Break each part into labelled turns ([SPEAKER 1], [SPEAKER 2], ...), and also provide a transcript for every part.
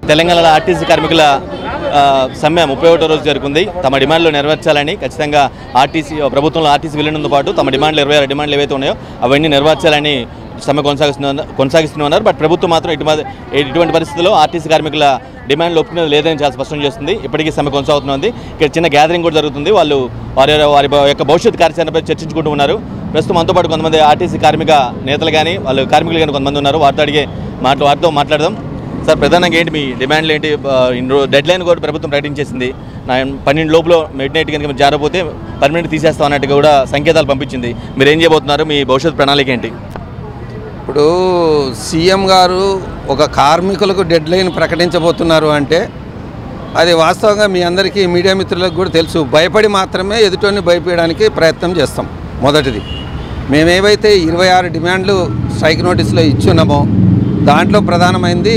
[SPEAKER 1] తెలంగాణలో ఆర్టీసీ కార్మికుల ఆ, సమ్మె ముప్పై ఒకటో రోజు జరుగుతుంది తమ డిమాండ్లు నెరవేర్చాలని ఖచ్చితంగా ఆర్టీసీ ప్రభుత్వంలో ఆర్టీసీ విలీనంతో పాటు తమ డిమాండ్లు ఇరవై ఆరు డిమాండ్లు ఏవైతే ఉన్నాయో అవన్నీ నెరవేర్చాలని సమ్మె కొనసాగిస్తున్న కొనసాగిస్తున్నారు బట్ ప్రభుత్వం మాత్రం ఇటువంటి ఇటువంటి పరిస్థితుల్లో ఆర్టీసీ కార్మికుల డిమాండ్లు ఒప్పుకునేది లేదని చాలా స్పష్టం చేస్తుంది ఇప్పటికీ సమ్మె కొనసాగుతుంది ఇక్కడ చిన్న గ్యాదరింగ్ కూడా జరుగుతుంది వాళ్ళు వారి వారి యొక్క భవిష్యత్ కార్యాచరణపై చర్చించుకుంటూ ఉన్నారు ప్రస్తుతం మనతో పాటు కొంతమంది ఆర్టీసీ కార్మిక నేతలు కానీ వాళ్ళు కార్మికులు కానీ కొంతమంది ఉన్నారు వారితో అడిగే మాట్లా వారితో మాట్లాడదాం సార్ ప్రధానంగా ఏంటి మీ డిమాండ్లు ఏంటి డెడ్ లైన్ కూడా ప్రభుత్వం ప్రకటించేసింది నా పన్నెండు లోపల మిడ్ నైట్ కనుక మీరు జారపోతే పర్మనెంట్ తీసేస్తాం అన్నట్టుగా కూడా సంకేతాలు పంపించింది మీరు ఏం చేయబోతున్నారు మీ భవిష్యత్ ప్రణాళిక ఏంటి
[SPEAKER 2] ఇప్పుడు సీఎం గారు ఒక కార్మికులకు డెడ్ లైన్ ప్రకటించబోతున్నారు అంటే అది వాస్తవంగా మీ అందరికీ మీడియా మిత్రులకు కూడా తెలుసు భయపడి మాత్రమే ఎదుటోని భయపడడానికి ప్రయత్నం చేస్తాం మొదటిది మేమేవైతే ఇరవై ఆరు డిమాండ్లు స్ట్రైక్ నోటీసులో ఇచ్చున్నామో దాంట్లో ప్రధానమైంది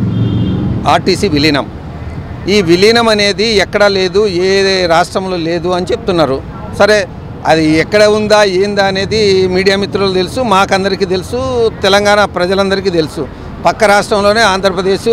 [SPEAKER 2] ఆర్టీసీ విలీనం ఈ విలీనం అనేది ఎక్కడా లేదు ఏ రాష్ట్రంలో లేదు అని చెప్తున్నారు సరే అది ఎక్కడ ఉందా ఏందా అనేది మీడియా మిత్రులు తెలుసు మాకందరికీ తెలుసు తెలంగాణ ప్రజలందరికీ తెలుసు పక్క రాష్ట్రంలోనే ఆంధ్రప్రదేశ్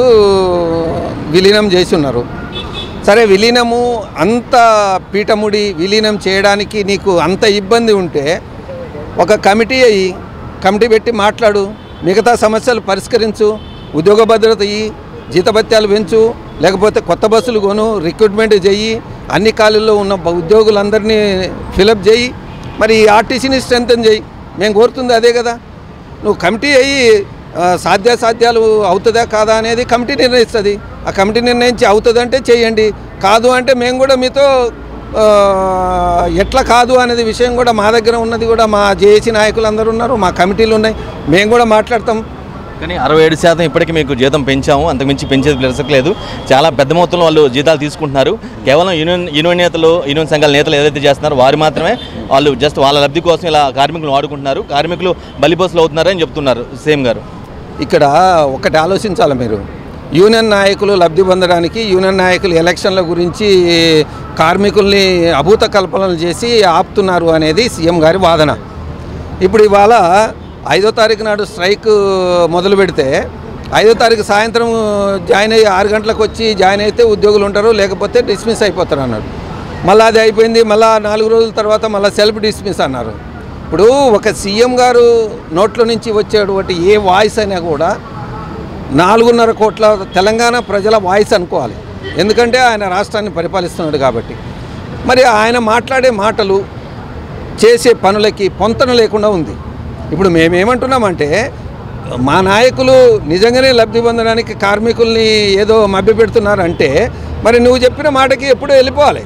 [SPEAKER 2] విలీనం చేసి ఉన్నారు సరే విలీనము అంత పీఠముడి విలీనం చేయడానికి నీకు అంత ఇబ్బంది ఉంటే ఒక కమిటీ అయ్యి కమిటీ పెట్టి మాట్లాడు మిగతా సమస్యలు పరిష్కరించు ఉద్యోగ భద్రత ఇయ్యి జీతభత్యాలు పెంచు లేకపోతే కొత్త బస్సులు కొను రిక్రూట్మెంట్ చెయ్యి అన్ని ఖాళీల్లో ఉన్న బ- ఉద్యోగులందరినీ ఫిలప్ చేయి మరి ఈ ఆర్టీసీని స్ట్రెంగ్తన్ చేయి మేము కోరుతుంది అదే కదా నువ్వు కమిటీ అయ్యి ఆ, సాధ్యాసాధ్యాలు అవుతుందా కాదా అనేది కమిటీ నిర్ణయిస్తుంది ఆ కమిటీ నిర్ణయించి అవుతుందంటే చేయండి కాదు అంటే మేము కూడా మీతో ఆ, ఎట్లా కాదు అనేది విషయం కూడా మా దగ్గర ఉన్నది కూడా మా జేఏసీ నాయకులు అందరూ ఉన్నారు మా కమిటీలు ఉన్నాయి మేము కూడా మాట్లాడతాం
[SPEAKER 1] కానీ అరవై ఏడు శాతం ఇప్పటికీ మీకు జీతం పెంచాము అంతకుమించి పెంచేది ప్రసక్లేదు చాలా పెద్ద మొత్తంలో వాళ్ళు జీతాలు తీసుకుంటున్నారు కేవలం యూనియన్ యూనియన్ నేతలు యూనియన్ సంఘాల నేతలు ఏదైతే చేస్తున్నారో వారు మాత్రమే వాళ్ళు జస్ట్ వాళ్ళ లబ్ధి కోసం ఇలా కార్మికులు వాడుకుంటున్నారు కార్మికులు బలిపోసులు అవుతున్నారని చెప్తున్నారు సీఎం గారు
[SPEAKER 2] ఇక్కడ ఒకటి ఆలోచించాలి మీరు యూనియన్ నాయకులు లబ్ధి పొందడానికి యూనియన్ నాయకులు ఎలక్షన్ల గురించి కార్మికుల్ని అభూత కల్పనలు చేసి ఆపుతున్నారు అనేది సీఎం గారి వాదన ఇప్పుడు ఇవాళ ఐదో తారీఖు నాడు స్ట్రైక్ మొదలు పెడితే ఐదో తారీఖు సాయంత్రం జాయిన్ అయ్యి ఆరు గంటలకు వచ్చి జాయిన్ అయితే ఉద్యోగులు ఉంటారు లేకపోతే డిస్మిస్ అయిపోతారు అన్నాడు మళ్ళీ అది అయిపోయింది మళ్ళీ నాలుగు రోజుల తర్వాత మళ్ళీ సెల్ఫ్ డిస్మిస్ అన్నారు ఇప్పుడు ఒక సీఎం గారు నోట్ల నుంచి వచ్చేటువంటి ఏ వాయిస్ అయినా కూడా నాలుగున్నర కోట్ల తెలంగాణ ప్రజల వాయిస్ అనుకోవాలి ఎందుకంటే ఆయన రాష్ట్రాన్ని పరిపాలిస్తున్నాడు కాబట్టి మరి ఆయన మాట్లాడే మాటలు చేసే పనులకి పొంతన లేకుండా ఉంది ఇప్పుడు మేమేమంటున్నామంటే మా నాయకులు నిజంగానే లబ్ధి పొందడానికి కార్మికుల్ని ఏదో మభ్యపెడుతున్నారంటే మరి నువ్వు చెప్పిన మాటకి ఎప్పుడూ వెళ్ళిపోవాలి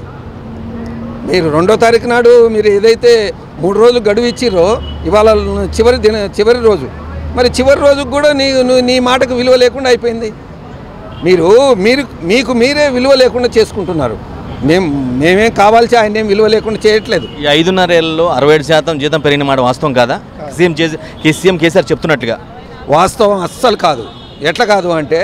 [SPEAKER 2] మీరు రెండో తారీఖు నాడు మీరు ఏదైతే మూడు రోజులు గడువు ఇచ్చిర్రో ఇవాళ చివరి దిన చివరి రోజు మరి చివరి రోజుకు కూడా నీ నువ్వు నీ మాటకు విలువ లేకుండా అయిపోయింది మీరు మీరు మీకు మీరే విలువ లేకుండా చేసుకుంటున్నారు మేము మేమేం కావాల్సి ఆయన ఏం విలువ లేకుండా చేయట్లేదు
[SPEAKER 1] ఈ ఐదున్నర ఏళ్లలో అరవై ఏడు శాతం జీతం పెరిగిన మాట వాస్తవం కాదా సీఎం చేసి సీఎం కేసీఆర్ చెప్తున్నట్టుగా
[SPEAKER 2] వాస్తవం అస్సలు కాదు ఎట్లా కాదు అంటే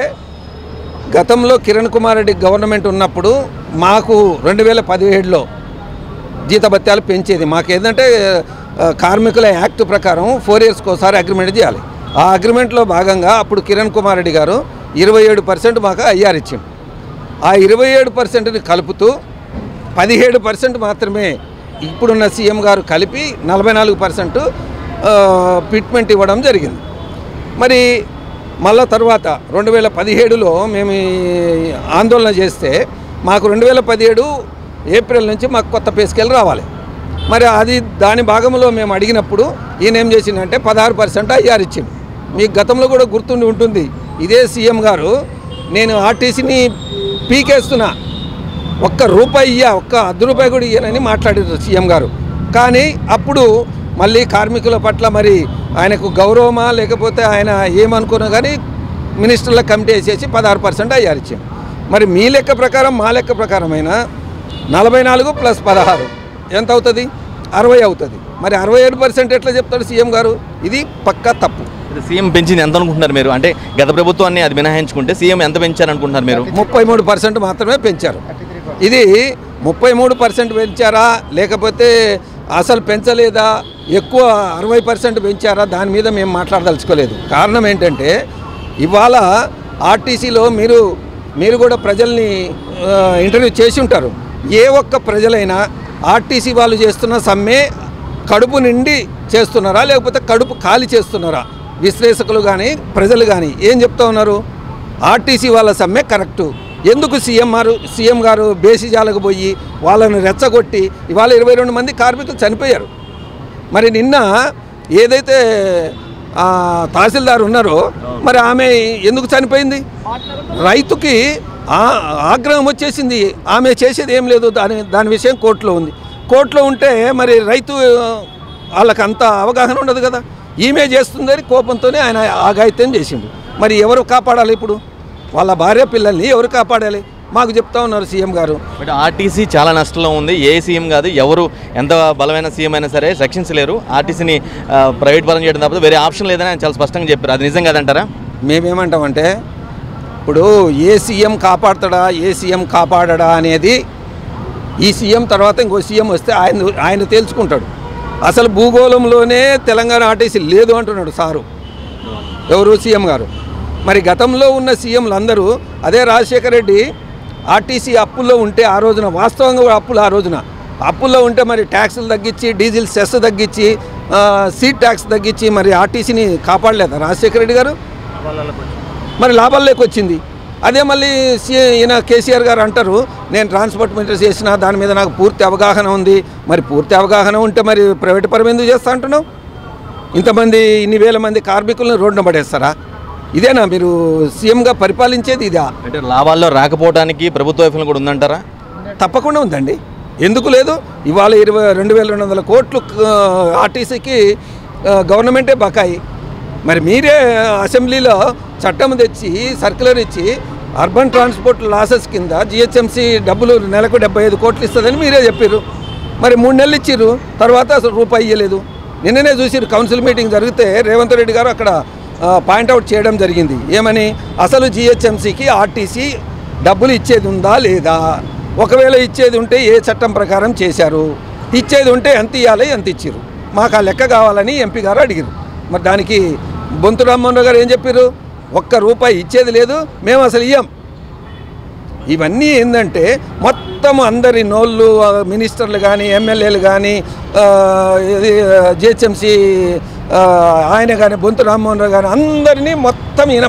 [SPEAKER 2] గతంలో కిరణ్ కుమార్ రెడ్డి గవర్నమెంట్ ఉన్నప్పుడు మాకు రెండు వేల పదిహేడులో జీతభత్యాలు పెంచేది మాకు ఏంటంటే ఆ, కార్మికుల యాక్ట్ ప్రకారం ఫోర్ ఇయర్స్కి ఒకసారి అగ్రిమెంట్ చేయాలి ఆ అగ్రిమెంట్లో భాగంగా అప్పుడు కిరణ్ కుమార్ రెడ్డి గారు ఇరవై ఏడు పర్సెంట్ మాకు ఐఆర్ ఇచ్చింది ఆ ఇరవై ఏడు పర్సెంట్ని కలుపుతూ పదిహేడు పర్సెంట్ మాత్రమే ఇప్పుడున్న సీఎం గారు కలిపి నలభై నాలుగు పర్సెంట్ ఫిట్మెంట్ ఇవ్వడం జరిగింది మరి మళ్ళా తర్వాత రెండు వేల పదిహేడులో మేము ఈ ఆందోళన చేస్తే మాకు రెండు వేల పదిహేడు ఏప్రిల్ నుంచి మాకు కొత్త పే స్కేల్ రావాలి మరి అది దాని భాగంలో మేము అడిగినప్పుడు ఈయన ఏం చేసిందంటే పదహారు పర్సెంట్ ఐఆర్ ఇచ్చింది మీకు గతంలో కూడా గుర్తుండి ఉంటుంది ఇదే సీఎం గారు నేను ఆర్టీసీని పీకేస్తున్నా ఒక్క రూపాయి ఇయ్య ఒక్క అర్ధ రూపాయి కూడా ఇయ్యనని మాట్లాడారు సీఎం గారు కానీ అప్పుడు మళ్ళీ కార్మికుల పట్ల మరి ఆయనకు గౌరవమా లేకపోతే ఆయన ఏమనుకున్నా కానీ మినిస్టర్ల కమిటీ వేసేసి పదహారు పర్సెంట్ అయ్యారు ఇచ్చాం మరి మీ లెక్క ప్రకారం మా లెక్క ప్రకారమైన నలభై నాలుగు ప్లస్ పదహారు ఎంత అవుతుంది అరవై అవుతుంది మరి అరవై ఏడు పర్సెంట్ ఎట్లా చెప్తాడు సీఎం గారు ఇది పక్కా తప్పు
[SPEAKER 1] సీఎం పెంచింది ఎంత అనుకుంటున్నారు మీరు అంటే గత ప్రభుత్వాన్ని అది మినహాయించుకుంటే సీఎం ఎంత పెంచారనుకుంటున్నారు మీరు
[SPEAKER 2] ముప్పై మూడు పర్సెంట్ మాత్రమే పెంచారు ఇది ముప్పై మూడు పర్సెంట్ పెంచారా లేకపోతే అసలు పెంచలేదా ఎక్కువ అరవై పర్సెంట్ పెంచారా దాని మీద మేము మాట్లాడదలుచుకోలేదు కారణం ఏంటంటే ఇవాళ ఆర్టీసీలో మీరు మీరు కూడా ప్రజల్ని ఆ, ఇంటర్వ్యూ చేసి ఉంటారు ఏ ఒక్క ప్రజలైనా ఆర్టీసీ వాళ్ళు చేస్తున్న సమ్మె కడుపు నిండి చేస్తున్నారా లేకపోతే కడుపు ఖాళీ చేస్తున్నారా విశ్లేషకులు కానీ ప్రజలు కానీ ఏం చెప్తా ఉన్నారు ఆర్టీసీ వాళ్ళ సమ్మె కరెక్టు ఎందుకు సీఎం గారు సీఎం గారు బేసిజాలకు పోయి వాళ్ళని రెచ్చగొట్టి ఇవాళ ఇరవై రెండు మంది కార్మికులు చనిపోయారు మరి నిన్న ఏదైతే ఆ, తహసీల్దార్ ఉన్నారో మరి ఆమె ఎందుకు చనిపోయింది రైతుకి ఆ- ఆగ్రహం వచ్చేసింది ఆమె చేసేది ఏం లేదు దాని దాని విషయం కోర్టులో ఉంది కోర్టులో ఉంటే మరి రైతు వాళ్ళకి అంత అవగాహన ఉండదు కదా ఈమె చేస్తుందని కోపంతోనే ఆయన ఆగాయిత్యం చేసిండు మరి ఎవరు కాపాడాలి ఇప్పుడు వాళ్ళ భార్య పిల్లల్ని ఎవరు కాపాడాలి మాకు చెప్తా ఉన్నారు సీఎం గారు
[SPEAKER 1] బట్ ఆర్టీసీ చాలా నష్టంలో ఉంది ఏ సీఎం కాదు ఎవరు ఎంత బలమైన సీఎం అయినా సరే రక్షించలేరు ఆర్టీసీని ఆ, ప్రైవేట్ పరం చేయడం తప్ప వేరే ఆప్షన్ లేదని ఆయన చాలా స్పష్టంగా చెప్పారు అది నిజం కాదంటారా
[SPEAKER 2] మేమేమంటామంటే ఇప్పుడు ఏ సీఎం కాపాడతాడా ఏ సీఎం కాపాడడా అనేది ఈ సీఎం తర్వాత ఇంకో సీఎం వస్తే ఆయన ఆయన తేల్చుకుంటాడు అసలు భూగోళంలోనే తెలంగాణ ఆర్టీసీ లేదు అంటున్నాడు సారు ఎవరు సీఎం గారు మరి గతంలో ఉన్న సీఎంలు అందరూ అదే రాజశేఖర రెడ్డి ఆర్టీసీ అప్పుల్లో ఉంటే ఆ రోజున వాస్తవంగా కూడా అప్పులు ఆ రోజున అప్పుల్లో ఉంటే మరి ట్యాక్సులు తగ్గించి డీజిల్ సెస్ తగ్గించి ఆ, సీట్ ట్యాక్స్ తగ్గించి మరి ఆర్టీసీని కాపాడలేదా రాజశేఖర రెడ్డి గారు మరి లాభాల్లోకి వచ్చింది అదే మళ్ళీ సి ఈయన కేసీఆర్ గారు అంటారు నేను ట్రాన్స్పోర్ట్ మినిస్టర్ చేసిన దాని మీద నాకు పూర్తి అవగాహన ఉంది మరి పూర్తి అవగాహన ఉంటే మరి ప్రైవేట్ పరం ఎందుకు చేస్తా అంటున్నావు ఇంతమంది ఇన్ని వేల మంది కార్మికులను రోడ్డున పడేస్తారా ఇదేనా మీరు సీఎంగా పరిపాలించేది ఇదా
[SPEAKER 1] అంటే లాభాల్లో రాకపోవడానికి ప్రభుత్వ వైఫల్యం కూడా ఉందంటారా
[SPEAKER 2] తప్పకుండా ఉందండి ఎందుకు లేదు ఇవాళ ఇరవై రెండు వేల రెండు వందల కోట్లు ఆ, ఆర్టీసీకి ఆ, గవర్నమెంటే బకాయి మరి మీరే అసెంబ్లీలో చట్టం తెచ్చి సర్క్యులర్ ఇచ్చి అర్బన్ ట్రాన్స్పోర్ట్ లాసెస్ కింద జిహెచ్ఎంసీ డబ్బులు నెలకు డెబ్బై ఐదు కోట్లు ఇస్తుందని మీరే చెప్పారు మరి మూడు నెలలు ఇచ్చిర్రు తర్వాత అసలు రూపాయి ఇవ్వలేదు నిన్ననే చూసిరు కౌన్సిల్ మీటింగ్ జరిగితే రేవంత్ రెడ్డి గారు అక్కడ పాయింట్అవుట్ చేయడం జరిగింది ఏమని అసలు జిహెచ్ఎంసీకి ఆర్టీసీ డబ్బులు ఇచ్చేది ఉందా లేదా ఒకవేళ ఇచ్చేది ఉంటే ఏ చట్టం ప్రకారం చేశారు ఇచ్చేది ఉంటే ఎంత ఇవ్వాలి ఎంత ఇచ్చారు మాకు ఆ లెక్క కావాలని ఎంపీ గారు అడిగారు మరి దానికి బొంతు రామ్మోహన్ రావు గారు ఏం చెప్పారు ఒక్క రూపాయి ఇచ్చేది లేదు మేము అసలు ఇయ్యం ఇవన్నీ ఏంటంటే మొత్తం అందరి నోళ్ళు ఆ, మినిస్టర్లు కానీ ఎమ్మెల్యేలు కానీ జిహెచ్ఎంసి ఆయన కానీ బొంతు రామ్మోహన్ రావు కానీ అందరినీ మొత్తం ఈయన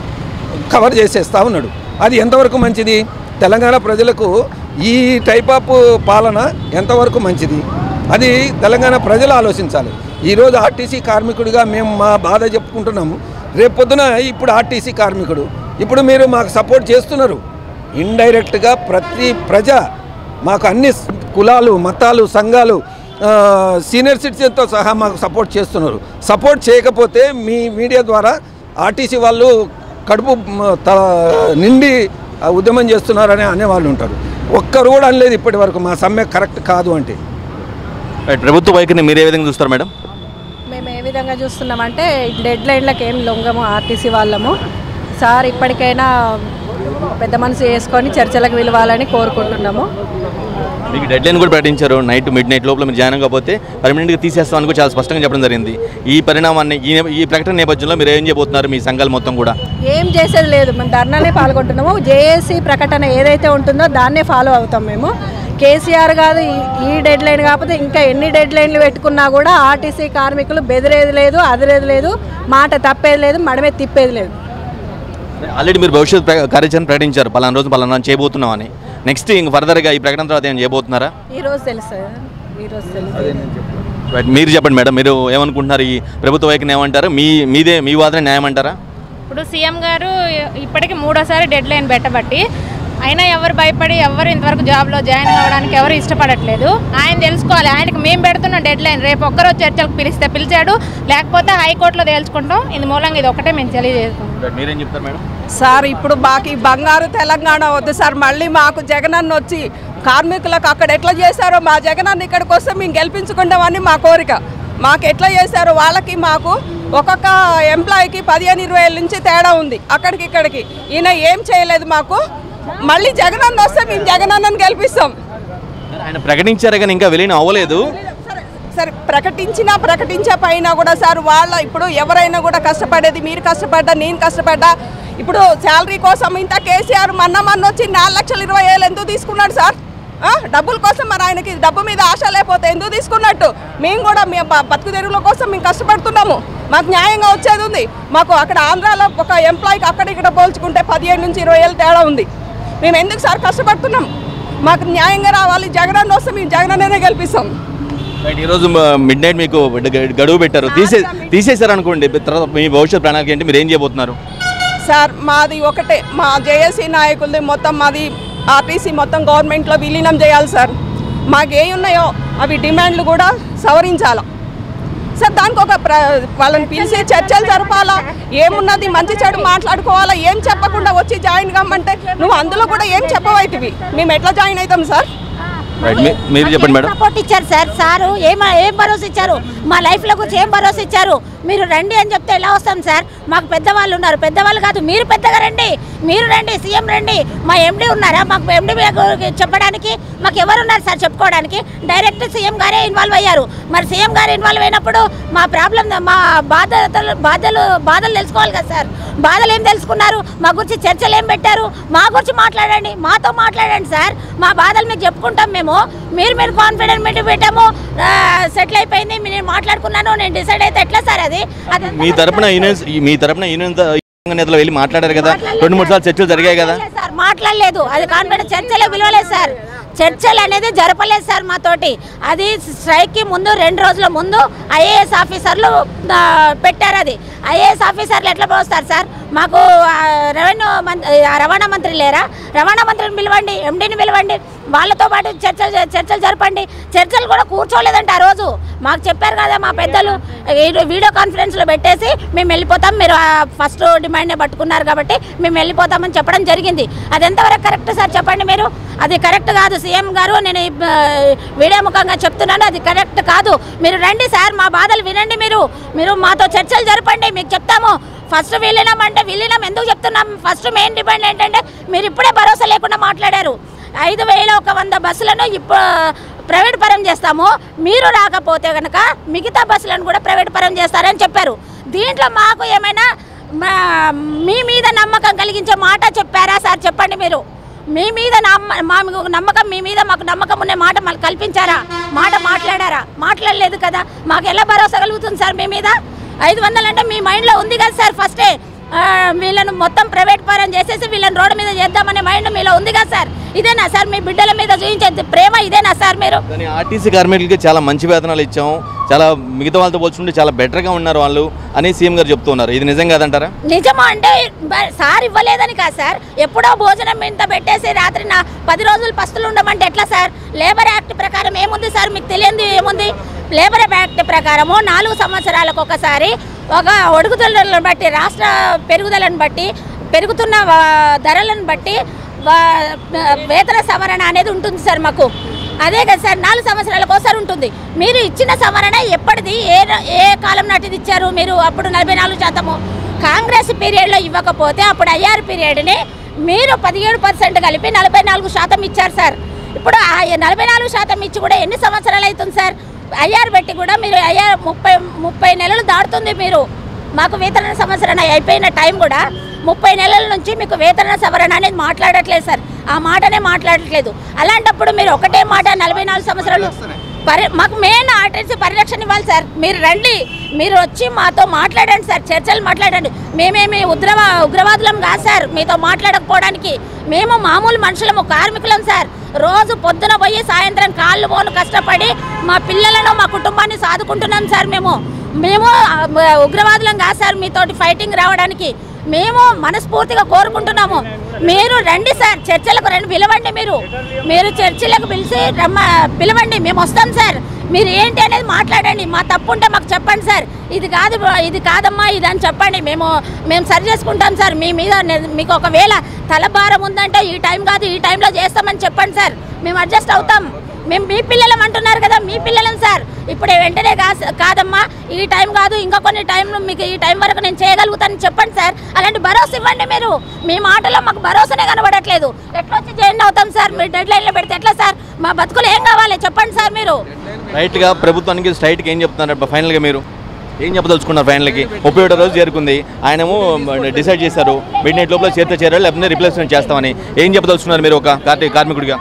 [SPEAKER 2] కవర్ చేసేస్తా ఉన్నాడు అది ఎంతవరకు మంచిది తెలంగాణ ప్రజలకు ఈ టైప్ ఆఫ్ పాలన ఎంతవరకు మంచిది అది తెలంగాణ ప్రజలు ఆలోచించాలి ఈరోజు ఆర్టీసీ కార్మికుడిగా మేము మా బాధ చెప్పుకుంటున్నాము రేపు పొద్దున ఇప్పుడు ఆర్టీసీ కార్మికుడు ఇప్పుడు మీరు మాకు సపోర్ట్ చేస్తున్నారు ఇండైరెక్ట్గా ప్రతి ప్రజ మాకు అన్ని కులాలు మతాలు సంఘాలు ఆ, సీనియర్ సిటిజన్తో సహా మాకు సపోర్ట్ చేస్తున్నారు సపోర్ట్ చేయకపోతే మీ మీడియా ద్వారా ఆర్టీసీ వాళ్ళు కడుపు మ, త నిండి ఆ, ఉద్యమం చేస్తున్నారని అనేవాళ్ళు ఉంటారు ఒక్కరు కూడా అనలేదు ఇప్పటి వరకు మా సమ్మె కరెక్ట్ కాదు అంటే
[SPEAKER 1] రైట్, ప్రభుత్వ వైఖరిని మీరు ఏ విధంగా చూస్తారు మేడం
[SPEAKER 3] మేము ఏ విధంగా చూస్తున్నామంటే డెడ్ లైన్లకు ఏం లొంగము ఆర్టీసీ వాళ్ళము సార్ ఇప్పటికైనా పెద్ద మనసు వేసుకొని చర్చలకు పిలవాలని కోరుకుంటున్నాము
[SPEAKER 1] మీకు డెడ్ లైన్ కూడా ప్రకటించారు నైట్ మిడ్ నైట్ లోపల మీరు జాయిన్ కాకపోతే పర్మనెంట్గా తీసేస్తామని కూడా చాలా స్పష్టంగా చెప్పడం జరిగింది ఈ పరిణామాన్ని ఈ నే- ఈ ప్రకటన నేపథ్యంలో మీరు ఏం చేయబోతున్నారు మీ సంఘాలు మొత్తం కూడా
[SPEAKER 3] ఏం చేసేది లేదు మేము ధర్నానే పాల్గొంటున్నాము జేఏసీ ప్రకటన ఏదైతే ఉంటుందో దాన్నే ఫాలో అవుతాం మేము కేసీఆర్ కాదు ఈ- ఈ డెడ్ లైన్ కాకపోతే ఇంకా ఎన్ని డెడ్ లైన్లు పెట్టుకున్నా కూడా ఆర్టీసీ కార్మికులు బెదిరేది లేదు అదిరేది లేదు మాట తప్పేది లేదు మడమే తిప్పేది లేదు
[SPEAKER 1] ఆల్రెడీ మీరు భవిష్యత్ ప్ర- కార్యాచరణ ప్రకటించారు పలానా రోజు పలానా రోజు చేయబోతున్నామని నెక్స్ట్ ఇంక ఫర్దర్గా ఈ ప్రకటన తర్వాత ఏం చేయబోతున్నారా
[SPEAKER 3] ఈ రోజు తెలుస్తుంది ఈ రోజు తెలుస్తుంది
[SPEAKER 1] రైట్ మీరు చెప్పండి మేడం మీరు ఏమనుకుంటున్నారు ఈ ప్రభుత్వ వైఖరిని ఏమంటారు మీ మీదే మీ వాదన న్యాయం అంటారా
[SPEAKER 4] ఇప్పుడు సీఎం గారు ఇప్పటికి మూడోసారి డెడ్ లైన్ పెట్టబట్టి అయినా ఎవరు భయపడి ఎవరు ఇంతవరకు జాబ్లో జాయిన్ అవ్వడానికి ఎవరు ఇష్టపడట్లేదు ఆయన తెలుసుకోవాలి ఆయనకి మేము పెడుతున్నాం డెడ్ లైన్ రేపు ఒక్కరోజు చర్చలకు పిలిస్తే పిలిచాడు లేకపోతే హైకోర్టులో తేల్చుకుంటాం ఇందు మూలంగా ఇది ఒకటే మేము తెలియజేసుకుంటాం
[SPEAKER 1] రైట్, మీరేం చెప్తారు మేడం
[SPEAKER 5] సార్ ఇప్పుడు మాకు ఈ బంగారు తెలంగాణ వద్దు సార్ మళ్ళీ మాకు జగనన్న వచ్చి కార్మికులకు అక్కడ ఎట్లా చేశారో మా జగనన్న ఇక్కడికి వస్తే మేము గెలిపించుకుంటామని మా కోరిక మాకు ఎట్లా చేశారో వాళ్ళకి మాకు ఒక్కొక్క ఎంప్లాయీకి పదిహేను ఇరవై ఏళ్ళ నుంచి తేడా ఉంది అక్కడికి ఇక్కడికి ఈయన ఏం చేయలేదు మాకు మళ్ళీ జగనన్న వస్తే మేము జగనన్నని గెలిపిస్తాం
[SPEAKER 1] ఆయన ప్రకటించారు కానీ ఇంకా విలీనం అవ్వలేదు
[SPEAKER 5] సరే ప్రకటించినా ప్రకటించే పైన కూడా సార్ వాళ్ళ ఇప్పుడు ఎవరైనా కూడా కష్టపడేది మీరు కష్టపడ్డా నేను కష్టపడ్డా ఇప్పుడు శాలరీ కోసం ఇంత కేసీఆర్ మొన్న మొన్న వచ్చి నాలుగు లక్షల ఇరవై వేలు ఎందుకు తీసుకున్నాడు సార్ ఆ, డబ్బుల కోసం మరి ఆయనకి డబ్బు మీద ఆశ లేకపోతే ఎందుకు తీసుకున్నట్టు మేము కూడా మేము బ- బతుకు తెరువుల కోసం మేము కష్టపడుతున్నాము మాకు న్యాయంగా వచ్చేది ఉంది మాకు అక్కడ ఆంధ్రాలో ఒక ఎంప్లాయీకి అక్కడ ఇక్కడ పోల్చుకుంటే పదిహేను నుంచి ఇరవై ఏళ్ళు తేడా ఉంది మేము ఎందుకు సార్ కష్టపడుతున్నాం మాకు న్యాయంగా రావాలి జగనన్న వస్తే మేము జగనన్నే గెలిపిస్తాం
[SPEAKER 1] రైట్ ఈరోజు మిడ్ నైట్ మీకు గ- గడువు పెట్టారు తీసే తీసేశారు అనుకోండి తర్వాత మీ భవిష్యత్ ప్రణాళిక ఏంటి మీరు ఏం చేయబోతున్నారు
[SPEAKER 5] సార్ మాది ఒకటే మా జేఏసీ నాయకులది మొత్తం మాది ఆర్టీసీ మొత్తం గవర్నమెంట్లో విలీనం చేయాలి సార్ మాకే ఉన్నాయో అవి డిమాండ్లు కూడా సవరించాలి సార్ దానికి ఒక ప్ర వాళ్ళని పిలిచి చర్చలు జరపాలా ఏమున్నది మంచి చెడు మాట్లాడుకోవాలా ఏం చెప్పకుండా వచ్చి జాయిన్ కమ్మంటే నువ్వు అందులో కూడా ఏం చెప్పవైతివి మేము ఎట్లా జాయిన్ అవుతాం సార్
[SPEAKER 1] రైట్ మీ- మీరు చెప్పండి మేడం
[SPEAKER 6] సపోర్ట్ ఇచ్చారు సార్ సారు ఏం ఏం భరోసా ఇచ్చారు మా లైఫ్లో గురించి ఏం భరోసా ఇచ్చారు మీరు రండి అని చెప్తే ఎలా వస్తాం సార్ మాకు పెద్దవాళ్ళు ఉన్నారు పెద్దవాళ్ళు కాదు మీరు పెద్దగా రండి మీరు రండి సీఎం రండి మా ఎండి ఉన్నారా మాకు ఎండి చెప్పడానికి మాకు ఎవరు ఉన్నారు సార్ చెప్పుకోవడానికి డైరెక్ట్ సీఎం గారే ఇన్వాల్వ్ అయ్యారు మరి సీఎం గారు ఇన్వాల్వ్ అయినప్పుడు మా ప్రాబ్లం మా బాధలు బాధలు బాధలు తెలుసుకోవాలి కదా సార్ బాధలు ఏం తెలుసుకున్నారు మా గురించి చర్చలు ఏం పెట్టారు మా గురించి మాట్లాడండి మాతో మాట్లాడండి సార్ మా బాధలు మీకు చెప్పుకుంటాం మేము మీరు మీరు కాన్ఫిడెంట్ మీటింగ్ పెట్టాము సెటిల్ అయిపోయింది నేను మాట్లాడుకున్నాను నేను డిసైడ్ అయితే ఎట్లా సార్ అది అది
[SPEAKER 1] మీ తరపున యూనియన్స్ మీ తరపున యూనియన్ నేతలు వెళ్ళి మాట్లాడారు కదా రెండు మూడు సార్లు చర్చలు జరిగాయి కదా
[SPEAKER 6] మాట్లాడలేదు సార్ మాట్లాడలేదు అది కాన్ఫిడెంట్ చర్చలే విలువలేదు సార్ చర్చలు అనేది జరపలేదు సార్ మాతోటి అది స్ట్రైక్కి ముందు రెండు రోజుల ముందు ఐఏఎస్ ఆఫీసర్లు ఆ, పెట్టారు అది ఐఏఎస్ ఆఫీసర్లు ఎట్లా పోస్తారు సార్ మాకు ఆ, రెవెన్యూ మంత్రి ఆ, రవాణా మంత్రి లేరా రవాణా మంత్రిని పిలవండి ఎండీని పిలవండి వాళ్ళతో పాటు చర్చలు చర్చలు జరపండి చర్చలు కూడా కూర్చోలేదంట ఆ రోజు మాకు చెప్పారు కదా మా పెద్దలు ఈ- వీడియో కాన్ఫరెన్స్లో పెట్టేసి మేము వెళ్ళిపోతాం మీరు ఆ ఫస్ట్ డిమాండ్నే పట్టుకున్నారు కాబట్టి మేము వెళ్ళిపోతామని చెప్పడం జరిగింది అది ఎంతవరకు కరెక్ట్ సార్ చెప్పండి మీరు అది కరెక్ట్ కాదు సీఎం గారు నేను ఈ, ఆ, వీడియో ముఖంగా చెప్తున్నాను అది కరెక్ట్ కాదు మీరు రండి సార్ మా బాధలు వినండి మీరు మీరు మాతో చర్చలు జరపండి మీకు చెప్తాము ఫస్ట్ విలీనం అంటే విలీనం ఎందుకు చెప్తున్నాం ఫస్ట్ మెయిన్ డిమాండ్ ఏంటంటే మీరు ఇప్పుడే భరోసా లేకుండా మాట్లాడారు ఐదు వేల ఒక వంద బస్సులను ఇప్పుడు ప్రైవేట్ పరం చేస్తాము మీరు రాకపోతే కనుక మిగతా బస్సులను కూడా ప్రైవేట్ పరం చేస్తారని చెప్పారు దీంట్లో మాకు ఏమైనా మా- మీ మీద నమ్మకం కలిగించే మాట చెప్పారా సార్ చెప్పండి మీరు మీ మీద నమ్మ మా మీకు నమ్మకం మీ మీద మాకు నమ్మకం ఉన్న మాట మాకు కల్పించారా మాట మాట్లాడారా మాట్లాడలేదు కదా మాకు ఎలా భరోసా కలుగుతుంది సార్ మీ మీద ఐదు వందలు అంటే మీ మైండ్లో ఉంది కదా సార్ ఫస్టే ఆ, వీళ్ళను మొత్తం ప్రైవేట్ పరం చేసేసి వీళ్ళని రోడ్డు మీద చేద్దామనే మైండ్ మీలో ఉంది కదా సార్ ఇదేనా సార్ మీ బిడ్డల మీద చూపించే ప్రేమ ఇదేనా సార్ మీరు
[SPEAKER 1] కానీ ఆర్టీసీ కార్మికులకి చాలా మంచి వేతనాలు ఇచ్చాం చాలా మిగతా వాళ్ళతో పోల్చుకుంటే చాలా బెటర్గా ఉన్నారు వాళ్ళు అని సీఎం గారు చెప్తూ ఉన్నారు ఇది నిజం కాదంటారా
[SPEAKER 6] నిజమా అంటే బ- సార్ ఇవ్వలేదని కాదు సార్ ఎప్పుడో భోజనం ఇంత పెట్టేసి రాత్రి నా పది రోజులు పస్తులు ఉండమంటే ఎట్లా సార్ లేబర్ యాక్ట్ ప్రకారం ఏముంది సార్ మీకు తెలియంది ఏముంది లేబర్ యాక్ట్ ప్రకారము నాలుగు సంవత్సరాలకు ఒకసారి ఒక ఒడుగుదలను బట్టి రాష్ట్ర పెరుగుదలను బట్టి పెరుగుతున్న వా- ధరలను బట్టి వా- వేతన సవరణ అనేది ఉంటుంది సార్ మాకు అదే కదా సార్ నాలుగు సంవత్సరాలకు ఒకసారి ఉంటుంది మీరు ఇచ్చిన సవరణ ఎప్పటిది ఏ ఏ కాలం నాటిది ఇచ్చారు మీరు అప్పుడు నలభై నాలుగు శాతము కాంగ్రెస్ పీరియడ్లో ఇవ్వకపోతే అప్పుడు ఐఆర్ పీరియడ్ని మీరు పదిహేడు పర్సెంట్ కలిపి నలభై నాలుగు శాతం ఇచ్చారు సార్ ఇప్పుడు ఆ నలభై నాలుగు శాతం ఇచ్చి కూడా ఎన్ని సంవత్సరాలు అవుతుంది సార్ ఐఆర్ పెట్టి కూడా మీరు ఐఆర్ ముప్పై ముప్పై నెలలు దాటుతుంది మీరు మాకు వేతన సంవత్సరణ అయిపోయిన టైం కూడా ముప్పై నెలల నుంచి మీకు వేతన సవరణ అనేది మాట్లాడట్లేదు సార్ ఆ మాటనే మాట్లాడట్లేదు అలాంటప్పుడు మీరు ఒకటే మాట నలభై నాలుగు సంవత్సరాలు పరి మాకు మెయిన్ ఆర్టీసీ పరిరక్షణ ఇవ్వాలి సార్ మీరు రండి మీరు వచ్చి మాతో మాట్లాడండి సార్ చర్చలు మాట్లాడండి మేమేమి ఉగ్రవా ఉగ్రవాదులం కాదు సార్ మీతో మాట్లాడకపోవడానికి మేము మామూలు మనుషులము కార్మికులం సార్ రోజు పొద్దున పోయి సాయంత్రం కాళ్ళు పోను కష్టపడి మా పిల్లలను మా కుటుంబాన్ని సాదుకుంటున్నాం సార్ మేము మేము ఆ, ఉగ్రవాదులం కాదు సార్ మీతోటి ఫైటింగ్ రావడానికి మేము మనస్ఫూర్తిగా కోరుకుంటున్నాము మీరు రండి సార్ చర్చలకు రండి పిలవండి మీరు మీరు చర్చలకు పిలిచి రమ్మ పిలవండి మేము వస్తాం సార్ మీరు ఏంటి అనేది మాట్లాడండి మా తప్పు ఉంటే మాకు చెప్పండి సార్ ఇది కాదు బ్రో, ఇది కాదమ్మా ఇది అని చెప్పండి మేము మేము సరి చేసుకుంటాం సార్ మీ మీద నే- మీకు ఒకవేళ తలభారం ఉందంటే ఈ టైం కాదు ఈ టైంలో చేస్తామని చెప్పండి సార్ మేము అడ్జస్ట్ అవుతాం మేము మీ పిల్లలం అంటున్నారు కదా మీ పిల్లలం సార్ ఇప్పుడు వెంటనే కా- కాదమ్మా ఈ టైం కాదు ఇంకా కొన్ని టైం మీకు ఈ టైం వరకు నేను చేయగలుగుతానని చెప్పండి సార్ అలాంటి భరోసా ఇవ్వండి మీరు మీ మాటలో మాకు భరోసానే కనబడట్లేదు ఎట్లా వచ్చి జాయిన్ అవుతాం సార్ మీరు డెడ్ లైన్లో పెడితే ఎట్లా సార్ మా బతుకులు ఏం కావాలి చెప్పండి సార్ మీరు
[SPEAKER 1] రైట్గా ప్రభుత్వానికి స్ట్రైట్కి ఏం చెప్తున్నారు ఫైనల్గా మీరు ఏం చెప్పదలుచుకున్నారు ఫైనల్కి ముప్పై ఒకటో రోజు చేరుకుంది ఆయనేమో డిసైడ్ చేశారు మిడ్ నైట్ లోపల చేరితే చేరారు లేకపోతే రిప్లేస్మెంట్ చేస్తామని ఏం చెప్పదలుచుకున్నారు మీరు ఒక కార్మిక కార్మికుడిగా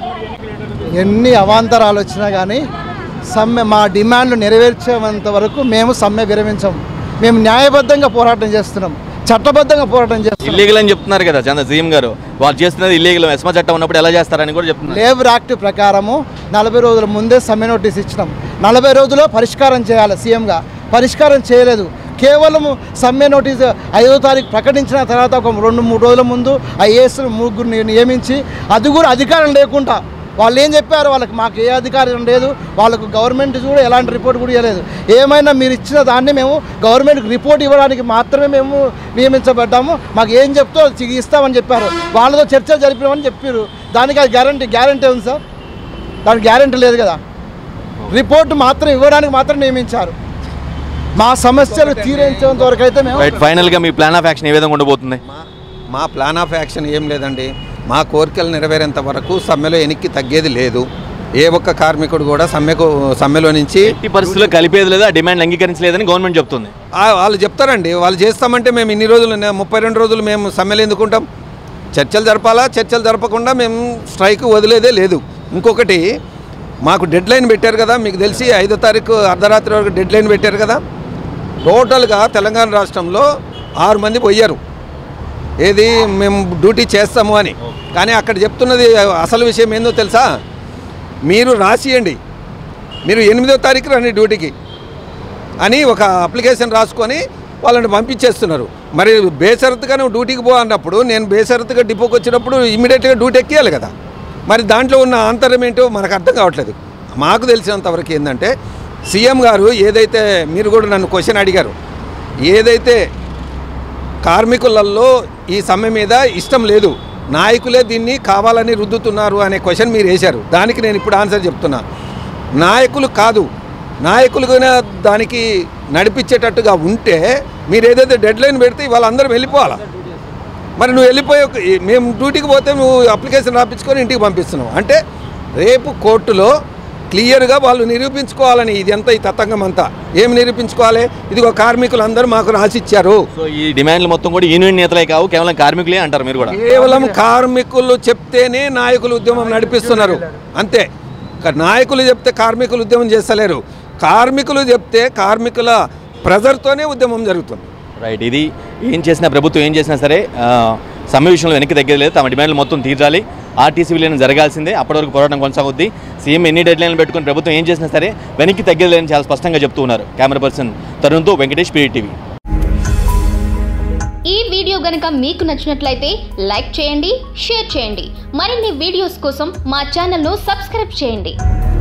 [SPEAKER 7] ఎన్ని అవాంతరాలు వచ్చినా కానీ సమ్మె మా డిమాండ్లు నెరవేర్చేంత వరకు మేము సమ్మె విరమించం మేము న్యాయబద్ధంగా పోరాటం చేస్తున్నాం చట్టబద్ధంగా పోరాటం చేస్తున్నాం
[SPEAKER 1] ఇల్లీగల్ అని చెప్తున్నారు కదా చంద్ర సీఎం గారు వాళ్ళు చేస్తున్నది ఇల్లీగల్ ఎస్మా చట్టం ఉన్నప్పుడు ఎలా చేస్తారని కూడా చెప్తున్నారు
[SPEAKER 7] లేబర్ యాక్ట్ ప్రకారము నలభై రోజుల ముందే సమ్మె నోటీస్ ఇచ్చినాం నలభై రోజుల్లో పరిష్కారం చేయాలి సీఎంగా పరిష్కారం చేయలేదు కేవలం సమ్మె నోటీస్ ఐదో తారీఖు ప్రకటించిన తర్వాత ఒక రెండు మూడు రోజుల ముందు ఐఏఎస్ ముగ్గురిని నియమించి అది కూడా అధికారం లేకుండా వాళ్ళు ఏం చెప్పారు వాళ్ళకి మాకు ఏ అధికారం లేదు వాళ్ళకు గవర్నమెంట్ కూడా ఎలాంటి రిపోర్ట్ కూడా ఇవ్వలేదు ఏమైనా మీరు ఇచ్చిన దాన్ని మేము గవర్నమెంట్కి రిపోర్ట్ ఇవ్వడానికి మాత్రమే మేము నియమించబడ్డాము మాకు ఏం చెప్తో అది ఇస్తామని చెప్పారు వాళ్ళతో చర్చలు జరిపినామని చెప్పారు దానికి అది గ్యారంటీ గ్యారంటీ ఉంది సార్ దానికి గ్యారంటీ లేదు కదా రిపోర్ట్ మాత్రం ఇవ్వడానికి మాత్రం నియమించారు మా సమస్యలు తీరేంచేంత వరకు అయితే మేము
[SPEAKER 1] రైట్ ఫైనల్గా మీ ప్లాన్ ఆఫ్ యాక్షన్ ఏ విధంగా ఉండబోతుంది
[SPEAKER 2] మా- మా ప్లాన్ ఆఫ్ యాక్షన్ ఏం లేదండి మా కోరికలు నెరవేరేంత వరకు సమ్మెలో ఎనిక్కి తగ్గేది లేదు ఏ ఒక్క కార్మికుడు కూడా సమ్మెకు సమ్మెలో నుంచి
[SPEAKER 1] ఎట్టి పరిస్థితుల్లో కలిపేది లేదు ఆ డిమాండ్ అంగీకరించలేదని గవర్నమెంట్ చెప్తుంది
[SPEAKER 2] ఆ, వాళ్ళు చెప్తారండి వాళ్ళు చేస్తామంటే మేము ఇన్ని రోజులు నే- ముప్పై రెండు రోజులు మేము సమ్మెలు ఎందుకుంటాం చర్చలు జరపాలా చర్చలు జరపకుండా మేము స్ట్రైక్ వదిలేదే లేదు ఇంకొకటి మాకు డెడ్ లైన్ పెట్టారు కదా మీకు తెలిసి ఐదో తారీఖు అర్ధరాత్రి వరకు డెడ్ లైన్ పెట్టారు కదా టోటల్గా తెలంగాణ రాష్ట్రంలో ఆరు మంది పోయారు ఏది మేము డ్యూటీ చేస్తాము అని కానీ అక్కడ చెప్తున్నది అసలు విషయం ఏందో తెలుసా మీరు రాసియండి మీరు ఎనిమిదో తారీఖు రండి డ్యూటీకి అని ఒక అప్లికేషన్ రాసుకొని వాళ్ళని పంపించేస్తున్నారు మరి బేసరత్తుగా నువ్వు డ్యూటీకి పో అన్నప్పుడు నేను బేసరత్తుగా డిపోకి వచ్చినప్పుడు ఇమీడియట్గా డ్యూటీ ఎక్కియాలి కదా మరి దాంట్లో ఉన్న ఆంతర్యం ఏంటో మనకు అర్థం కావట్లేదు మాకు తెలిసినంతవరకు ఏంటంటే సీఎం గారు ఏదైతే మీరు కూడా నన్ను క్వశ్చన్ అడిగారు ఏదైతే కార్మికులలో ఈ సమ్మె మీద ఇష్టం లేదు నాయకులే దీన్ని కావాలని రుద్దుతున్నారు అనే క్వశ్చన్ మీరు వేశారు దానికి నేను ఇప్పుడు ఆన్సర్ చెప్తున్నా నాయకులు కాదు నాయకులుగా దానికి నడిపించేటట్టుగా ఉంటే మీరు ఏదైతే డెడ్ లైన్ పెడితే వాళ్ళందరం వెళ్ళిపోవాలా మరి నువ్వు వెళ్ళిపోయి ఒక- మేము డ్యూటీకి పోతే నువ్వు అప్లికేషన్ రాపించుకొని ఇంటికి పంపిస్తున్నావు అంటే రేపు కోర్టులో క్లియర్గా వాళ్ళు నిరూపించుకోవాలని ఇది ఎంత ఈ తతంగం అంతా ఏమి నిరూపించుకోవాలి ఇదిగో కార్మికులు అందరూ మాకు రాసిచ్చారు
[SPEAKER 1] సో ఈ డిమాండ్లు మొత్తం కూడా యూనియన్ నేతలే కావు కేవలం కార్మికులే అంటారు మీరు కూడా
[SPEAKER 2] కేవలం కార్మికులు చెప్తేనే నాయకులు ఉద్యమం నడిపిస్తున్నారు అంతే క- నాయకులు చెప్తే కార్మికులు ఉద్యమం చేస్తలేరు కార్మికులు చెప్తే కార్మికుల ప్రెజర్తోనే ఉద్యమం జరుగుతుంది
[SPEAKER 1] రైట్ ఇది ఏం చేసినా ప్రభుత్వం ఏం చేసినా సరే ఆ, సమ్మె విషయంలో వెనక్కి తగ్గేది లేదు తమ డిమాండ్లు మొత్తం తీర్చాలి ఆర్టీసీ విలీనం జరగాల్సిందే అప్పటి వరకు పోరాటం కొనసాగుద్ది సీఎం ఎన్ని డెడ్ లైన్లు పెట్టుకుని ప్రభుత్వం ఏం చేసినా సరే వెనక్కి తగ్గేది లేదని చాలా స్పష్టంగా చెప్తూ ఉన్నారు కెమెరా పర్సన్ తరుణ్తో వెంకటేష్ పీటీవీ
[SPEAKER 8] ఈ వీడియో గనుక మీకు నచ్చినట్లయితే లైక్ చేయండి షేర్ చేయండి మరిన్ని వీడియోస్ కోసం మా ఛానల్ను సబ్స్క్రైబ్ చేయండి